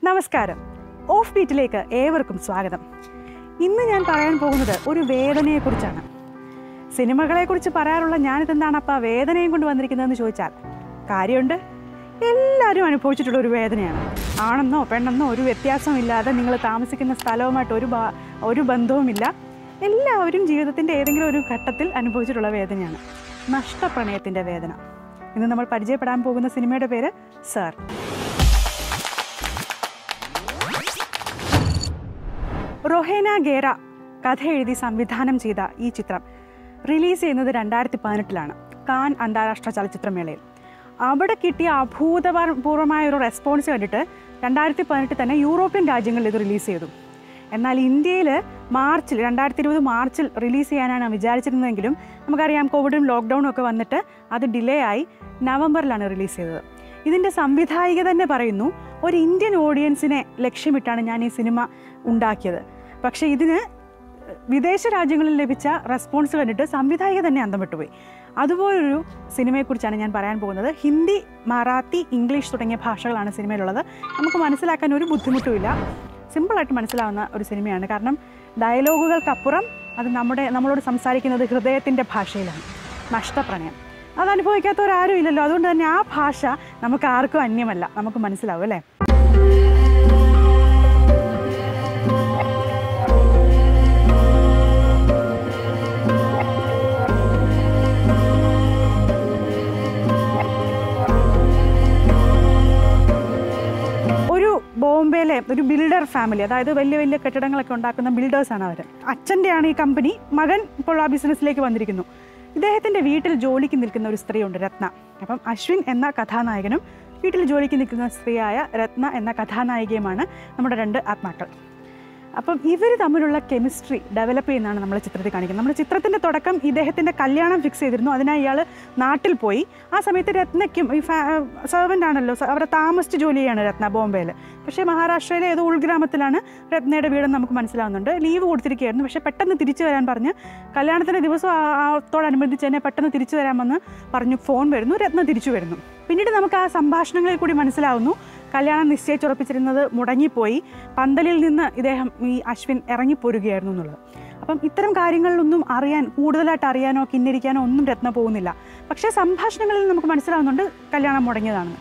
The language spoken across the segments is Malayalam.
നമസ്കാരം ഓഫ് ബീറ്റിലേക്ക് ഏവർക്കും സ്വാഗതം ഇന്ന് ഞാൻ പറയാൻ പോകുന്നത് ഒരു വേദനയെക്കുറിച്ചാണ് സിനിമകളെക്കുറിച്ച് പറയാറുള്ള ഞാനിതെന്താണ് അപ്പോൾ വേദനയും കൊണ്ട് വന്നിരിക്കുന്നതെന്ന് ചോദിച്ചാൽ കാര്യമുണ്ട് എല്ലാവരും അനുഭവിച്ചിട്ടുള്ള ഒരു വേദനയാണ് ആണെന്നോ പെണ്ണെന്നോ ഒരു വ്യത്യാസമില്ലാതെ നിങ്ങൾ താമസിക്കുന്ന സ്ഥലവുമായിട്ട് ഒരു ബാ- ഒരു ബന്ധവുമില്ല എല്ലാവരും ജീവിതത്തിൻ്റെ ഏതെങ്കിലും ഒരു ഘട്ടത്തിൽ അനുഭവിച്ചിട്ടുള്ള വേദനയാണ് നഷ്ടപ്രണയത്തിൻ്റെ വേദന ഇന്ന് നമ്മൾ പരിചയപ്പെടാൻ പോകുന്ന സിനിമയുടെ പേര് സർ റൊഹേന ഗേറ കഥ എഴുതി സംവിധാനം ചെയ്ത ഈ ചിത്രം റിലീസ് ചെയ്യുന്നത് രണ്ടായിരത്തി പതിനെട്ടിലാണ് കാൻ അന്താരാഷ്ട്ര ചലച്ചിത്രമേളയിൽ അവിടെ കിട്ടിയ അഭൂതപൂർവമായ ഒരു റെസ്പോൺസ് കണ്ടിട്ട് രണ്ടായിരത്തി പതിനെട്ടിൽ തന്നെ യൂറോപ്യൻ രാജ്യങ്ങളിൽ ഇത് റിലീസ് ചെയ്തു എന്നാൽ ഇന്ത്യയിൽ മാർച്ചിൽ രണ്ടായിരത്തി ഇരുപത് മാർച്ചിൽ റിലീസ് ചെയ്യാനാണ് വിചാരിച്ചിരുന്നതെങ്കിലും നമുക്കറിയാം കോവിഡും ലോക്ക്ഡൗണും ഒക്കെ വന്നിട്ട് അത് ഡിലേ ആയി നവംബറിലാണ് റിലീസ് ചെയ്തത് ഇതിൻ്റെ സംവിധായിക തന്നെ പറയുന്നു ഒരു ഇന്ത്യൻ ഓഡിയൻസിനെ ലക്ഷ്യമിട്ടാണ് ഞാൻ ഈ സിനിമ ഉണ്ടാക്കിയത് പക്ഷേ ഇതിന് വിദേശ രാജ്യങ്ങളിൽ ലഭിച്ച റെസ്പോൺസ് കണ്ടിട്ട് സംവിധായിക തന്നെ അന്തം വിട്ടുപോയി അതുപോലൊരു സിനിമയെക്കുറിച്ചാണ് ഞാൻ പറയാൻ പോകുന്നത് ഹിന്ദി മറാത്തി ഇംഗ്ലീഷ് തുടങ്ങിയ ഭാഷകളാണ് സിനിമയിലുള്ളത് നമുക്ക് മനസ്സിലാക്കാൻ ഒരു ബുദ്ധിമുട്ടുമില്ല സിമ്പിളായിട്ട് മനസ്സിലാവുന്ന ഒരു സിനിമയാണ് കാരണം ഡയലോഗുകൾക്കപ്പുറം അത് നമ്മുടെ നമ്മളോട് സംസാരിക്കുന്നത് ഹൃദയത്തിൻ്റെ ഭാഷയിലാണ് നഷ്ടപ്രണയം അത് അനുഭവിക്കാത്തവരാരും ഇല്ലല്ലോ അതുകൊണ്ട് തന്നെ ആ ഭാഷ നമുക്ക് ആർക്കും അന്യമല്ല നമുക്ക് മനസ്സിലാവും അല്ലേ ഒരു ബോംബെയിലെ ഒരു ബിൽഡർ ഫാമിലി അതായത് വലിയ വലിയ കെട്ടിടങ്ങളൊക്കെ ഉണ്ടാക്കുന്ന ബിൽഡേഴ്സാണ് അവർ അച്ഛൻ്റെയാണ് ഈ കമ്പനി മകൻ ഇപ്പോൾ ആ ബിസിനസ്സിലേക്ക് വന്നിരിക്കുന്നു ഇദ്ദേഹത്തിൻ്റെ വീട്ടിൽ ജോലിക്ക് നിൽക്കുന്ന ഒരു സ്ത്രീയുണ്ട് രത്ന അപ്പം അശ്വിൻ എന്ന കഥാനായകനും വീട്ടിൽ ജോലിക്ക് നിൽക്കുന്ന സ്ത്രീയായ രത്ന എന്ന കഥാനായികയുമാണ് നമ്മുടെ രണ്ട് ആത്മാക്കൾ അപ്പം ഇവർ തമ്മിലുള്ള കെമിസ്ട്രി ഡെവലപ്പ് ചെയ്യുന്നതാണ് നമ്മൾ ചിത്രത്തിൽ കാണിക്കുന്നത് നമ്മുടെ ചിത്രത്തിൻ്റെ തുടക്കം ഇദ്ദേഹത്തിൻ്റെ കല്യാണം ഫിക്സ് ചെയ്തിരുന്നു അതിനായി ഇയാൾ നാട്ടിൽ പോയി ആ സമയത്ത് രത്നയ്ക്കും ഈ സെർവൻ്റ് ആണല്ലോ സ- അവിടെ താമസിച്ച് ജോലി ചെയ്യാണ് രത്ന ബോംബെയിൽ പക്ഷേ മഹാരാഷ്ട്രയിലെ ഏതോ ഉൾഗ്രാമത്തിലാണ് രത്നയുടെ വീടെന്ന് നമുക്ക് മനസ്സിലാവുന്നുണ്ട് ലീവ് കൊടുത്തിരിക്കുകയായിരുന്നു പക്ഷേ പെട്ടെന്ന് തിരിച്ചു വരാൻ പറഞ്ഞ് കല്യാണത്തിൻ്റെ ദിവസം ആ- ആത്തോടനുബന്ധിച്ച് തന്നെ പെട്ടെന്ന് തിരിച്ചു വരാമെന്ന് പറഞ്ഞു ഫോൺ വരുന്നു രത്ന തിരിച്ചു വരുന്നു പിന്നീട് നമുക്ക് ആ സംഭാഷണങ്ങളിൽ കൂടി മനസ്സിലാവുന്നു കല്യാണം നിശ്ചയിച്ചുറപ്പിച്ചിരുന്നത് മുടങ്ങിപ്പോയി പന്തലിൽ നിന്ന് ഇദ്ദേഹം ഈ അശ്വിൻ ഇറങ്ങിപ്പോരുകയായിരുന്നു എന്നുള്ളത് അപ്പം ഇത്തരം കാര്യങ്ങളിലൊന്നും അറിയാൻ കൂടുതലായിട്ട് അറിയാനോ കിന്നരിക്കാനോ ഒന്നും രത്ന പോകുന്നില്ല പക്ഷേ സംഭാഷണങ്ങളിൽ നമുക്ക് മനസ്സിലാവുന്നുണ്ട് കല്യാണം മുടങ്ങിയതാണെന്ന്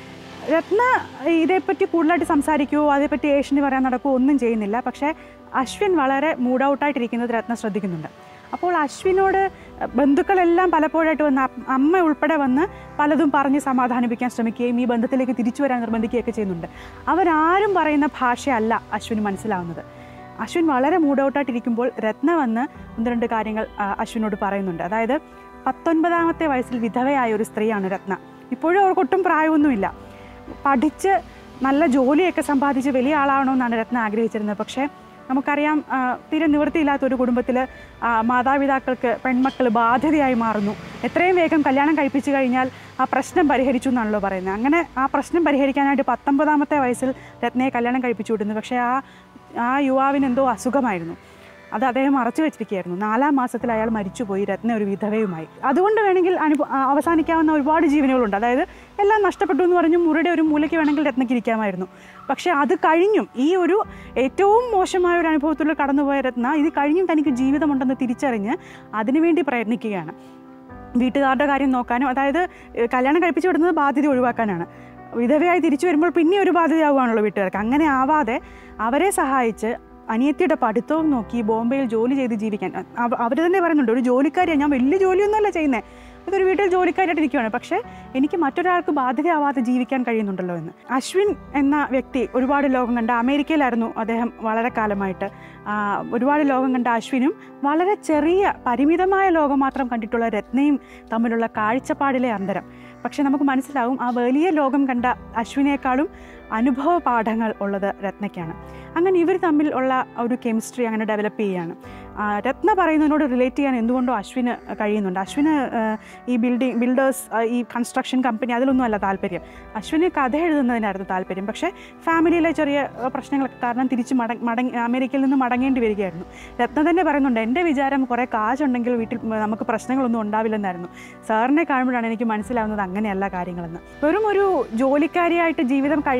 രത്ന ഇതേപ്പറ്റി കൂടുതലായിട്ട് സംസാരിക്കുകയോ അതേപ്പറ്റി ഏഷ്യന് പറയാൻ നടക്കുകയോ ഒന്നും ചെയ്യുന്നില്ല പക്ഷേ അശ്വിൻ വളരെ മൂഡ് ഔട്ടായിട്ടിരിക്കുന്നത് രത്ന ശ്രദ്ധിക്കുന്നുണ്ട് അപ്പോൾ അശ്വിനോട് ബന്ധുക്കളെല്ലാം പലപ്പോഴായിട്ട് വന്ന് അ- അമ്മ ഉൾപ്പെടെ വന്ന് പലതും പറഞ്ഞ് സമാധാനിപ്പിക്കാൻ ശ്രമിക്കുകയും ഈ ബന്ധത്തിലേക്ക് തിരിച്ചു വരാൻ നിർബന്ധിക്കുകയൊക്കെ ചെയ്യുന്നുണ്ട് അവരാരും പറയുന്ന ഭാഷയല്ല അശ്വിന് മനസ്സിലാവുന്നത് അശ്വിൻ വളരെ മൂഡ് ഔട്ടായിട്ടിരിക്കുമ്പോൾ രത്ന വന്ന് ഒന്ന് രണ്ട് കാര്യങ്ങൾ ആ, അശ്വിനോട് പറയുന്നുണ്ട് അതായത് പത്തൊൻപതാമത്തെ വയസ്സിൽ വിധവയായ ഒരു സ്ത്രീയാണ് രത്ന ഇപ്പോഴും അവർക്ക് ഒട്ടും പ്രായമൊന്നുമില്ല പഠിച്ച് നല്ല ജോലിയൊക്കെ സമ്പാദിച്ച് വലിയ ആളാവണമെന്നാണ് രത്ന ആഗ്രഹിച്ചിരുന്നത് പക്ഷേ നമുക്കറിയാം ആ, തീരെ നിവൃത്തിയില്ലാത്ത ഒരു കുടുംബത്തിൽ മാതാപിതാക്കൾക്ക് പെൺമക്കൾ ബാധ്യതയായി മാറുന്നു എത്രയും വേഗം കല്യാണം കഴിപ്പിച്ചു കഴിഞ്ഞാൽ ആ പ്രശ്നം പരിഹരിച്ചു എന്നാണല്ലോ പറയുന്നത് അങ്ങനെ ആ പ്രശ്നം പരിഹരിക്കാനായിട്ട് പത്തൊമ്പതാമത്തെ വയസ്സിൽ രത്നയെ കല്യാണം കഴിപ്പിച്ചു വിടുന്നു പക്ഷേ ആ ആ യുവാവിന് എന്തോ അസുഖമായിരുന്നു അത് അദ്ദേഹം മറച്ചു വെച്ചിരിക്കുകയായിരുന്നു നാലാം മാസത്തിൽ അയാൾ മരിച്ചുപോയി രത്ന ഒരു വിധവയുമായി അതുകൊണ്ട് വേണമെങ്കിൽ അനുഭ ആ, അവസാനിക്കാവുന്ന ഒരുപാട് ജീവനുകളുണ്ട് അതായത് എല്ലാം നഷ്ടപ്പെട്ടു എന്ന് പറഞ്ഞു മുറിയുടെ ഒരു മൂലയ്ക്ക് വേണമെങ്കിൽ രത്നയ്ക്ക് ഇരിക്കാമായിരുന്നു പക്ഷേ അത് കഴിഞ്ഞും ഈ ഒരു ഏറ്റവും മോശമായ ഒരു അനുഭവത്തിലൂടെ കടന്നുപോയ രത്ന ഇത് കഴിഞ്ഞും തനിക്ക് ജീവിതമുണ്ടെന്ന് തിരിച്ചറിഞ്ഞ് അതിനുവേണ്ടി പ്രയത്നിക്കുകയാണ് വീട്ടുകാരുടെ കാര്യം നോക്കാനും അതായത് ഏഹ്, കല്യാണം കഴിപ്പിച്ചു വിടുന്നത് ബാധ്യത ഒഴിവാക്കാനാണ് വിധവയായി തിരിച്ചു വരുമ്പോൾ പിന്നെ ഒരു ബാധ്യതയാവുകയാണല്ലോ വീട്ടുകാർക്ക് അങ്ങനെ ആവാതെ അവരെ സഹായിച്ച് അനിയത്തിയുടെ പഠിത്തവും നോക്കി ബോംബെയിൽ ജോലി ചെയ്ത് ജീവിക്കാൻ അവർ തന്നെ പറയുന്നുണ്ട് ഒരു ജോലിക്കാരിയാണ് ഞാൻ വലിയ ജോലിയൊന്നുമല്ല ചെയ്യുന്നത് ഇതൊരു വീട്ടിൽ ജോലിക്കാരായിട്ട് ഇരിക്കുകയാണ് പക്ഷേ എനിക്ക് മറ്റൊരാൾക്ക് ബാധ്യതയാവാതെ ജീവിക്കാൻ കഴിയുന്നുണ്ടല്ലോ എന്ന് അശ്വിൻ എന്ന വ്യക്തി ഒരുപാട് ലോകം കണ്ട അമേരിക്കയിലായിരുന്നു അദ്ദേഹം വളരെ കാലമായിട്ട് ആ, ഒരുപാട് ലോകം കണ്ട അശ്വിനും വളരെ ചെറിയ പരിമിതമായ ലോകം മാത്രം കണ്ടിട്ടുള്ള രത്നയും തമ്മിലുള്ള കാഴ്ചപ്പാടിലെ അന്തരം പക്ഷെ നമുക്ക് മനസ്സിലാവും ആ വലിയ ലോകം കണ്ട അശ്വിനേക്കാളും അനുഭവ പാഠങ്ങൾ ഉള്ളത് രത്നയ്ക്കാണ് അങ്ങനെ ഇവർ തമ്മിൽ ഉള്ള ഒരു കെമിസ്ട്രി അങ്ങനെ ഡെവലപ്പ് ചെയ്യുകയാണ് ആ, രത്ന പറയുന്നതിനോട് റിലേറ്റ് ചെയ്യാൻ എന്തുകൊണ്ടോ അശ്വിന് കഴിയുന്നുണ്ട് അശ്വിന് ആ, ഈ ബിൽഡിംഗ് ബിൽഡേഴ്സ് ഈ കൺസ്ട്രക്ഷൻ കമ്പനി അതിലൊന്നും അല്ല താല്പര്യം അശ്വിന് കഥ എഴുതുന്നതിനായിരുന്നു താല്പര്യം പക്ഷേ ഫാമിലിയിലെ ചെറിയ ആ, പ്രശ്നങ്ങളൊക്കെ കാരണം തിരിച്ച് മടങ്ങി മടങ്ങി അമേരിക്കയിൽ നിന്ന് മടങ്ങേണ്ടി വരികയായിരുന്നു രത്ന തന്നെ പറയുന്നുണ്ട് എൻ്റെ വിചാരം കുറേ കാശുണ്ടെങ്കിൽ വീട്ടിൽ ഉം, നമുക്ക് പ്രശ്നങ്ങളൊന്നും ഉണ്ടാവില്ലെന്നായിരുന്നു സാറിനെ കാണുമ്പോഴാണ് എനിക്ക് മനസ്സിലാവുന്നത് അങ്ങനെയല്ല കാര്യങ്ങളെന്ന് വെറും ഒരു ജോലിക്കാരിയായിട്ട് ജീവിതം കഴി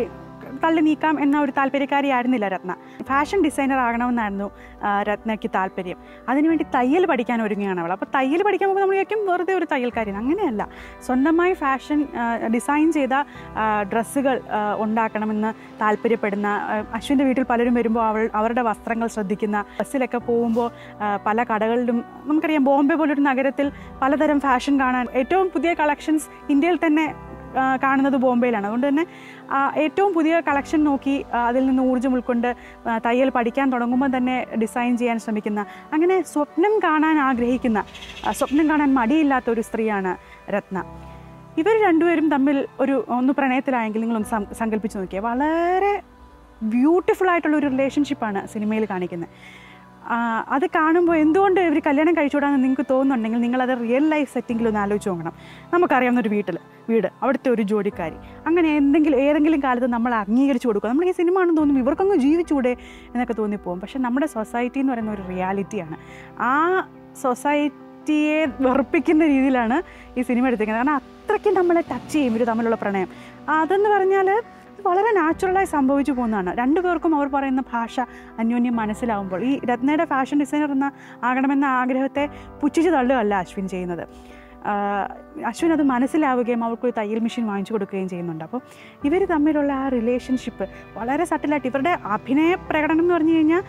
തള്ളി നീക്കാം എന്ന ഒരു താല്പര്യക്കാരിയായിരുന്നില്ല രത്ന ഫാഷൻ ഡിസൈനർ ആകണമെന്നായിരുന്നു ആ, രത്നയ്ക്ക് താല്പര്യം അതിനുവേണ്ടി തയ്യൽ പഠിക്കാൻ ഒരുങ്ങുകയാണ് അവൾ അപ്പോൾ തയ്യൽ പഠിക്കാൻ പോകുമ്പോൾ നമ്മൾ വിചാരിക്കും വെറുതെ ഒരു തയ്യൽക്കാരിയാണ് അങ്ങനെയല്ല സ്വന്തമായി ഫാഷൻ ഡിസൈൻ ചെയ്ത ഡ്രസ്സുകൾ ഉണ്ടാക്കണമെന്ന് താല്പര്യപ്പെടുന്ന ആ, അശ്വിൻ്റെ വീട്ടിൽ പലരും വരുമ്പോൾ അവൾ അവരുടെ വസ്ത്രങ്ങൾ ശ്രദ്ധിക്കുന്ന ബസ്സിലൊക്കെ പോകുമ്പോൾ ആ, പല കടകളിലും നമുക്കറിയാം ബോംബെ പോലൊരു നഗരത്തിൽ പലതരം ഫാഷൻ കാണാൻ ഏറ്റവും പുതിയ കളക്ഷൻസ് ഇന്ത്യയിൽ തന്നെ ആ, കാണുന്നത് ബോംബെയിലാണ് അതുകൊണ്ട് തന്നെ ആ, ഏറ്റവും പുതിയ കളക്ഷൻ നോക്കി ആ, അതിൽ നിന്ന് ഊർജ്ജം ഉൾക്കൊണ്ട് ആ, തയ്യൽ പഠിക്കാൻ തുടങ്ങുമ്പോൾ തന്നെ ഡിസൈൻ ചെയ്യാൻ ശ്രമിക്കുന്ന അങ്ങനെ സ്വപ്നം കാണാൻ ആഗ്രഹിക്കുന്ന ആ, സ്വപ്നം കാണാൻ മടിയില്ലാത്ത ഒരു സ്ത്രീയാണ് രത്ന ഇവർ രണ്ടുപേരും തമ്മിൽ ഒരു ഒന്ന് പ്രണയത്തിലായെങ്കിൽ നിങ്ങളൊന്ന് സം- സങ്കല്പിച്ച് നോക്കിയാൽ വളരെ ബ്യൂട്ടിഫുൾ ആയിട്ടുള്ള ഒരു റിലേഷൻഷിപ്പാണ് സിനിമയിൽ കാണിക്കുന്നത് ആ, അത് കാണുമ്പോൾ എന്തുകൊണ്ട് ഇവർ കല്യാണം കഴിച്ചുകൂടാന്ന് നിങ്ങൾക്ക് തോന്നുന്നുണ്ടെങ്കിൽ നിങ്ങളത് റിയൽ ലൈഫ് സെറ്റിങ്ങിൽ ഒന്ന് ആലോചിച്ച് നോക്കണം നമുക്കറിയാവുന്ന ഒരു വീട്ടിൽ വീട് അവിടുത്തെ ഒരു ജോലിക്കാരി അങ്ങനെ എന്തെങ്കിലും ഏതെങ്കിലും കാലത്ത് നമ്മൾ അംഗീകരിച്ചു കൊടുക്കുക നമ്മൾ ഈ സിനിമ ആണെന്ന് തോന്നും ഇവർക്കങ്ങ് ജീവിച്ചൂടെ എന്നൊക്കെ തോന്നിപ്പോകും പക്ഷെ നമ്മുടെ സൊസൈറ്റി എന്ന് പറയുന്ന ഒരു റിയാലിറ്റിയാണ് ആ സൊസൈറ്റിയെ വെറുപ്പിക്കുന്ന രീതിയിലാണ് ഈ സിനിമ എടുത്തിരിക്കുന്നത് കാരണം അത്രയ്ക്ക് നമ്മളെ ടച്ച് ചെയ്യും ഇവർ തമ്മിലുള്ള പ്രണയം അതെന്ന് പറഞ്ഞാൽ വളരെ നാച്ചുറലായി സംഭവിച്ചു പോകുന്നതാണ് രണ്ടു പേർക്കും അവർ പറയുന്ന ഭാഷ അന്യോന്യം മനസ്സിലാവുമ്പോൾ ഈ രത്നയുടെ ഫാഷൻ ഡിസൈനർ എന്ന ആകണമെന്ന ആഗ്രഹത്തെ പുച്ഛിച്ച് തള്ളുകയല്ല അശ്വിൻ ചെയ്യുന്നത് ആഹ് അശ്വിൻ അത് മനസ്സിലാവുകയും അവർക്കൊരു തയ്യൽ മെഷീൻ വാങ്ങിച്ചു കൊടുക്കുകയും ചെയ്യുന്നുണ്ട് അപ്പോൾ ഇവർ തമ്മിലുള്ള ആ റിലേഷൻഷിപ്പ് വളരെ സട്ടിലായിട്ട് ഇവരുടെ അഭിനയ പ്രകടനം എന്ന് പറഞ്ഞു കഴിഞ്ഞാൽ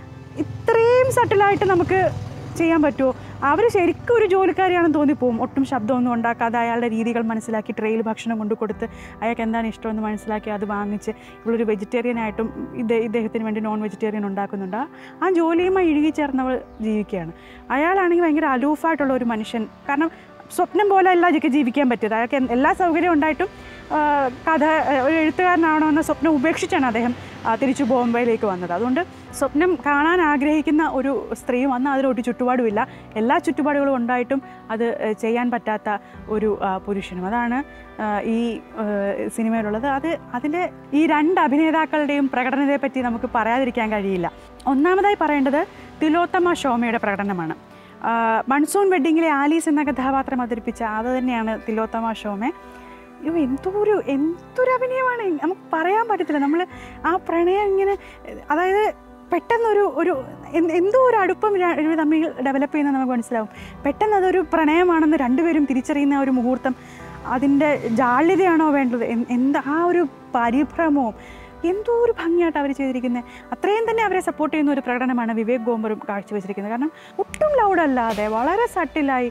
ഇത്രയും സട്ടിലായിട്ട് നമുക്ക് ചെയ്യാൻ പറ്റുമോ അവർ ശരിക്കും ഒരു ജോലിക്കാരിയാണെന്ന് തോന്നിപ്പോവും ഒട്ടും ശബ്ദമൊന്നും ഉണ്ടാക്കാതെ അയാളുടെ രീതികൾ മനസ്സിലാക്കി ട്രെയിൽ ഭക്ഷണം കൊണ്ട് കൊടുത്ത് അയാൾക്ക് എന്താണ് ഇഷ്ടമെന്ന് മനസ്സിലാക്കി അത് വാങ്ങിച്ച് ഇവളൊരു വെജിറ്റേറിയൻ ആയിട്ടും ഇദ്ദേ ഇദ്ദേഹത്തിന് വേണ്ടി നോൺ വെജിറ്റേറിയൻ ഉണ്ടാക്കുന്നുണ്ട് ആ- ആ ജോലിയുമായി ഇഴുകി ചേർന്നവൾ ജീവിക്കുകയാണ് അയാളാണെങ്കിൽ ഭയങ്കര അലൂഫായിട്ടുള്ള ഒരു മനുഷ്യൻ കാരണം സ്വപ്നം പോലെ അല്ല അതൊക്കെ ജീവിക്കാൻ പറ്റിയത് അയാൾക്ക് എൻ- എല്ലാ സൗകര്യവും ഉണ്ടായിട്ടും ആ, കഥ ആ, ഒരു എഴുത്തുകാരനാവണമെന്ന സ്വപ്നം ഉപേക്ഷിച്ചാണ് അദ്ദേഹം ആ, തിരിച്ചു ബോംബെയിലേക്ക് വന്നത് അതുകൊണ്ട് സ്വപ്നം കാണാൻ ആഗ്രഹിക്കുന്ന ഒരു സ്ത്രീയും അന്ന് അതിലൊരു ചുറ്റുപാടുമില്ല എല്ലാ ചുറ്റുപാടുകളും ഉണ്ടായിട്ടും അത് ഏ, ചെയ്യാൻ പറ്റാത്ത ഒരു ആ, പുരുഷനും അതാണ് ആ, ഈ ഏ, സിനിമയിലുള്ളത് അത് അതിൻ്റെ ഈ രണ്ട് അഭിനേതാക്കളുടെയും പ്രകടനത്തെ പറ്റി നമുക്ക് പറയാതിരിക്കാൻ കഴിയില്ല ഒന്നാമതായി പറയേണ്ടത് തിലോത്തമ ഷോമയുടെ പ്രകടനമാണ് ആ, മൺസൂൺ വെഡ്ഡിങ്ങിലെ ആലീസ് എന്ന കഥാപാത്രം അവതരിപ്പിച്ച അത് തന്നെയാണ് തിലോത്തമ ഷോമെ അയ്യോ എന്തൊരു എന്തൊരു അഭിനയമാണ് നമുക്ക് പറയാൻ പറ്റത്തില്ല നമ്മൾ ആ പ്രണയം ഇങ്ങനെ അതായത് പെട്ടെന്നൊരു ഒരു എന്ത് എന്തോ ഒരു അടുപ്പം ര- ഇവർ തമ്മിൽ ഡെവലപ്പ് ചെയ്യുന്നത് നമുക്ക് മനസ്സിലാവും പെട്ടെന്ന് അതൊരു പ്രണയമാണെന്ന് രണ്ടുപേരും തിരിച്ചറിയുന്ന ആ ഒരു മുഹൂർത്തം അതിൻ്റെ ജാള്യതയാണോ വേണ്ടത് എൻ- എന്താ ആ ഒരു പരിഭ്രമവും എന്തോ ഒരു ഭംഗിയായിട്ട് അവർ ചെയ്തിരിക്കുന്നത് അത്രയും തന്നെ അവരെ സപ്പോർട്ട് ചെയ്യുന്ന ഒരു പ്രകടനമാണ് വിവേക് ഗോമറും കാഴ്ചവെച്ചിരിക്കുന്നത് കാരണം ഒട്ടും ലൗഡ് അല്ലാതെ വളരെ സട്ടിലായി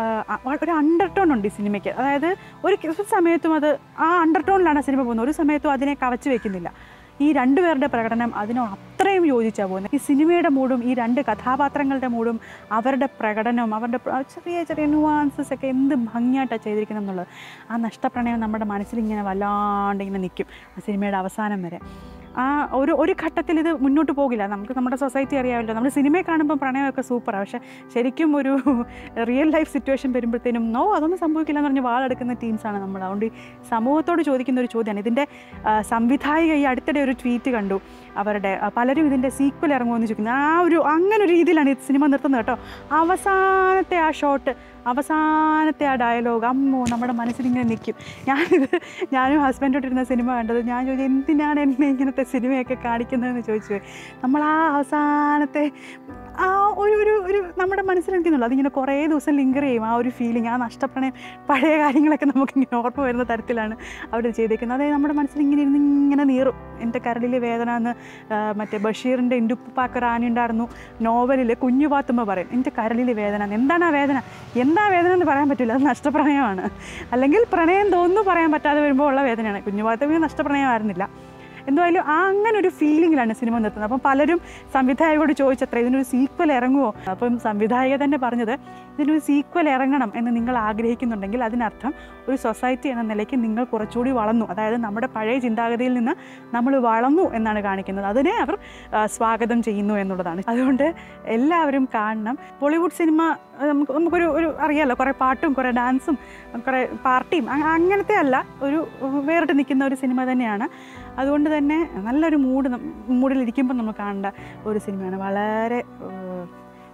ഒരു അണ്ടർടോൺ ഉണ്ട് ഈ സിനിമയ്ക്ക് അതായത് ഒരു ഒരു സമയത്തും അത് ആ അണ്ടർടോണിലാണ് സിനിമ പോകുന്നത് ഒരു സമയത്തും അതിനെ കവച്ചു വെക്കുന്നില്ല ഈ രണ്ടുപേരുടെ പ്രകടനം അതിനോട് അത്രയും യോജിച്ചാണ് പോകുന്നത് ഈ സിനിമയുടെ മൂടും ഈ രണ്ട് കഥാപാത്രങ്ങളുടെ മൂടും അവരുടെ പ്രകടനവും അവരുടെ പ്ര- ചെറിയ ചെറിയ നുവാൻസസ് ഒക്കെ എന്ത് ഭംഗിയായിട്ടാണ് ചെയ്തിരിക്കുന്നത് എന്നുള്ളത് ആ നഷ്ടപ്രണയം നമ്മുടെ മനസ്സിൽ ഇങ്ങനെ വല്ലാണ്ട് ഇങ്ങനെ നിൽക്കും ആ സിനിമയുടെ അവസാനം വരെ ആ ഒരു ഒരു ഘട്ടത്തിൽ ഇത് മുന്നോട്ട് പോകില്ല നമുക്ക് നമ്മുടെ സൊസൈറ്റി അറിയാമല്ലോ നമ്മൾ സിനിമയെ കാണുമ്പോൾ പ്രണയമൊക്കെ സൂപ്പറാണ് പക്ഷേ ശരിക്കും ഒരു റിയൽ ലൈഫ് സിറ്റുവേഷൻ വരുമ്പോഴത്തേനും നോ അതൊന്നും സംഭവിക്കില്ല എന്ന് പറഞ്ഞ് വാളെടുക്കുന്ന ടീംസാണ് നമ്മൾ അതുകൊണ്ട് ഈ സമൂഹത്തോട് ചോദിക്കുന്ന ഒരു ചോദ്യമാണ് ഇതിൻ്റെ ആ, സംവിധായിക ഈ അടുത്തിടെ ഒരു ട്വീറ്റ് കണ്ടു അവരുടെ ആ, പലരും ഇതിൻ്റെ സീക്വൽ ഇറങ്ങുമെന്ന് ചോദിക്കുന്നത് ആ ഒരു അങ്ങനെ ഒരു രീതിയിലാണ് ഈ സിനിമ നിർത്തുന്നത് കേട്ടോ അവസാനത്തെ ആ ഷോട്ട് അവസാനത്തെ ആ ഡയലോഗ് അമ്മോ നമ്മുടെ മനസ്സിലിങ്ങനെ നിൽക്കും ഞാനിത് ഞാനും ഹസ്ബൻഡോട്ടിരുന്ന സിനിമ കണ്ടത് ഞാൻ ചോദിച്ചു എന്തിനാണ് എന്നെ ഇങ്ങനത്തെ സിനിമയൊക്കെ കാണിക്കുന്നതെന്ന് ചോദിച്ചു പോയി. നമ്മൾ ആ അവസാനത്തെ ആ ഒരു ഒരു ഒരു നമ്മുടെ മനസ്സിലെനിക്കുന്നുള്ളൂ അതിങ്ങനെ കുറേ ദിവസം ലിങ്കർ ചെയ്യും ആ ഒരു ഫീലിംഗ് ആ നഷ്ടപ്രണയം പഴയ കാര്യങ്ങളൊക്കെ നമുക്കിങ്ങനെ ഓർമ്മ വരുന്ന തരത്തിലാണ് അവർ ചെയ്തേക്കുന്നത് അതായത് നമ്മുടെ മനസ്സിൽ ഇങ്ങനെ ഇരുന്ന് ഇങ്ങനെ നീറും എൻ്റെ കരളിലെ വേദന എന്ന് ആ, മറ്റേ ബഷീറിൻ്റെ ഇൻഡുപ്പാക്കൊരാനി ഉണ്ടായിരുന്നു നോവലിൽ കുഞ്ഞു പാത്തുമ്മ പറയും എൻ്റെ കരളിലെ വേദന എന്ന്. എന്താണ് ആ വേദന എന്താ വേദന എന്ന് പറയാൻ പറ്റില്ല അത് നഷ്ടപ്രണയമാണ് അല്ലെങ്കിൽ പ്രണയം തോന്നുന്നു പറയാൻ പറ്റാതെ വരുമ്പോൾ ഉള്ള വേദനയാണ് കുഞ്ഞു പാത്തുമ്മ നഷ്ടപ്രണയമായിരുന്നില്ല എന്തായാലും ആ അങ്ങനെ ഒരു ഫീലിങ്ങിലാണ് സിനിമ നിർത്തുന്നത് അപ്പം പലരും സംവിധായകരോട് ചോദിച്ചത്ര ഇതിനൊരു സീക്വൽ ഇറങ്ങുമോ അപ്പം സംവിധായക തന്നെ പറഞ്ഞത് ഇതിനൊരു സീക്വൽ ഇറങ്ങണം എന്ന് നിങ്ങൾ ആഗ്രഹിക്കുന്നുണ്ടെങ്കിൽ അതിനർത്ഥം ഒരു സൊസൈറ്റി എന്ന നിലയ്ക്ക് നിങ്ങൾ കുറച്ചുകൂടി വളർന്നു അതായത് നമ്മുടെ പഴയ ചിന്താഗതിയിൽ നിന്ന് നമ്മൾ വളർന്നു എന്നാണ് കാണിക്കുന്നത് അതിനെ അവർ ആ, സ്വാഗതം ചെയ്യുന്നു എന്നുള്ളതാണ് അതുകൊണ്ട് എല്ലാവരും കാണണം ബോളിവുഡ് സിനിമ ആ, നമുക്ക് നമുക്കൊരു ഒരു അറിയാലോ കുറേ പാട്ടും കുറേ ഡാൻസും കുറേ പാർട്ടിയും അ- അങ്ങനത്തെ അല്ല ഒരു വേറിട്ട് നിൽക്കുന്ന ഒരു സിനിമ തന്നെയാണ് അതുകൊണ്ട് തന്നെ നല്ലൊരു മൂഡ് മൂഡിലിരിക്കുമ്പോൾ നമ്മൾ കാണേണ്ട ഒരു സിനിമയാണ് വളരെ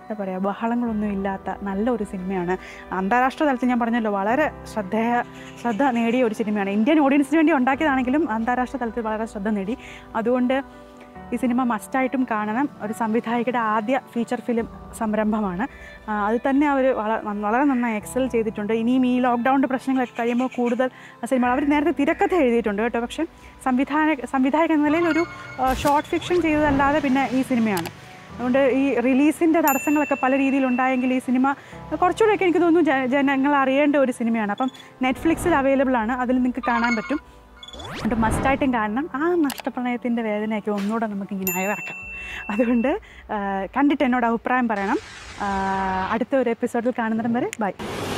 എന്താ പറയുക ബഹളങ്ങളൊന്നും ഇല്ലാത്ത നല്ല ഒരു സിനിമയാണ് അന്താരാഷ്ട്ര തലത്തിൽ ഞാൻ പറഞ്ഞല്ലോ വളരെ ശ്രദ്ധേയ ശ്രദ്ധ നേടിയ ഒരു സിനിമയാണ് ഇന്ത്യൻ ഓഡിയൻസിന് വേണ്ടി ഉണ്ടാക്കിയതാണെങ്കിലും അന്താരാഷ്ട്ര തലത്തിൽ വളരെ ശ്രദ്ധ നേടി അതുകൊണ്ട് ഈ സിനിമ മസ്റ്റായിട്ടും കാണണം ഒരു സംവിധായകയുടെ ആദ്യ ഫീച്ചർ ഫിലിം സംരംഭമാണ് ആ, അത് തന്നെ അവർ വളരെ നന്നായി എക്സൽ ചെയ്തിട്ടുണ്ട് ഇനിയും ഈ ലോക്ക്ഡൗണിൻ്റെ പ്രശ്നങ്ങളൊക്കെ കഴിയുമ്പോൾ കൂടുതൽ സിനിമ അവർ നേരത്തെ തിരക്കഥ എഴുതിയിട്ടുണ്ട് കേട്ടോ പക്ഷേ സംവിധായക സംവിധായകൻ എന്ന നിലയിൽ ഒരു ഷോർട്ട് ഫിക്ഷൻ ചെയ്തതല്ലാതെ പിന്നെ ഈ സിനിമയാണ് അതുകൊണ്ട് ഈ റിലീസിൻ്റെ തടസ്സങ്ങളൊക്കെ പല രീതിയിലുണ്ടായെങ്കിൽ ഈ സിനിമ കുറച്ചുകൂടെയൊക്കെ എനിക്ക് തോന്നുന്നു ജ- ജനങ്ങൾ അറിയേണ്ട ഒരു സിനിമയാണ് അപ്പം നെറ്റ്ഫ്ലിക്സിൽ അവൈലബിൾ ആണ് അതിൽ നിങ്ങൾക്ക് കാണാൻ പറ്റും അതുകൊണ്ട് മസ്റ്റായിട്ടും കാണണം ആ നഷ്ടപ്രണയത്തിൻ്റെ വേദനയൊക്കെ ഒന്നുകൂടെ നമുക്ക് ഇങ്ങനെ അയവിറക്കാം അതുകൊണ്ട് ആ, കണ്ടിട്ട് എന്നോട് അഭിപ്രായം പറയണം ആ, അടുത്ത ഒരു എപ്പിസോഡിൽ കാണുന്നിടം വരെ ബൈ